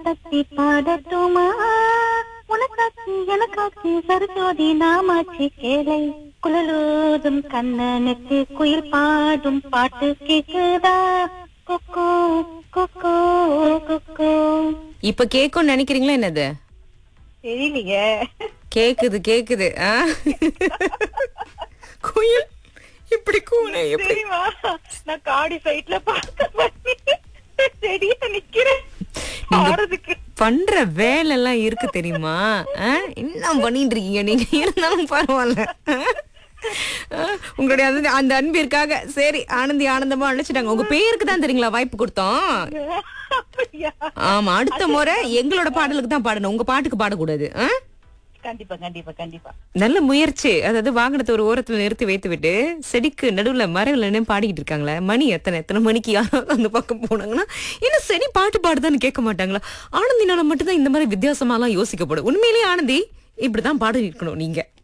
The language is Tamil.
தட்டி பாடட்டுமா உனக்காச்சு எனக்காச்சு சரஸ்வதி நாமாச்சு கேளை குழலூதும் கண்ணனுக்கு குயில் பாடும் பாட்டு கேக்குதா கொக்கோ கொக்கோ கொக்கோ இப்ப கேக்கும்னு நினைக்கிறீங்களா என்னது தெரியலையே கேக்குது கேக்குது ஆ? குயில் இப்படி கூன எப்படி தெரியுமா நான் காடி சைட்ல பார்க்க செடிய நிக்கிறேன் ஆறதுக்கு பண்ற வேலை எல்லாம் இருக்கு தெரியுமா ஆ? என்ன பண்ணிட்டு இருக்கீங்க நீங்க இருந்தாலும் பரவாயில்ல ஆ? ஆ, உங்களுடைய அந்த அந்த அன்பிற்காக சரி ஆனந்தி ஆனந்தமா அழைச்சிட்டாங்க உங்க பேருக்கு தான் தெரியுங்களா வாய்ப்பு கொடுத்தோம் அப்படியா ஆமா அடுத்த முறை எங்களோட பாடலுக்கு தான் பாடணும் உங்க பாட்டுக்கு பாடக்கூடாது ஆ? கண்டிப்பா கண்டிப்பா கண்டிப்பா நல்ல முயற்சி அதாவது வாகனத்தை ஒரு ஓரத்துல நிறுத்தி வைத்து விட்டு செடிக்கு நடுவுல மரங்கள் என்ன பாடிக்கிட்டு இருக்காங்களே மணி எத்தனை எத்தனை மணிக்கு யாராவது அந்த பக்கம் போனாங்கன்னா என்ன செடி பாட்டு பாடுதான்னு கேட்க மாட்டாங்களா ஆனந்தினால மட்டும்தான் இந்த மாதிரி வித்தியாசமாலாம் யோசிக்கப்படும் உண்மையிலேயே ஆனந்தி இப்படிதான் பாடி இருக்கணும் நீங்க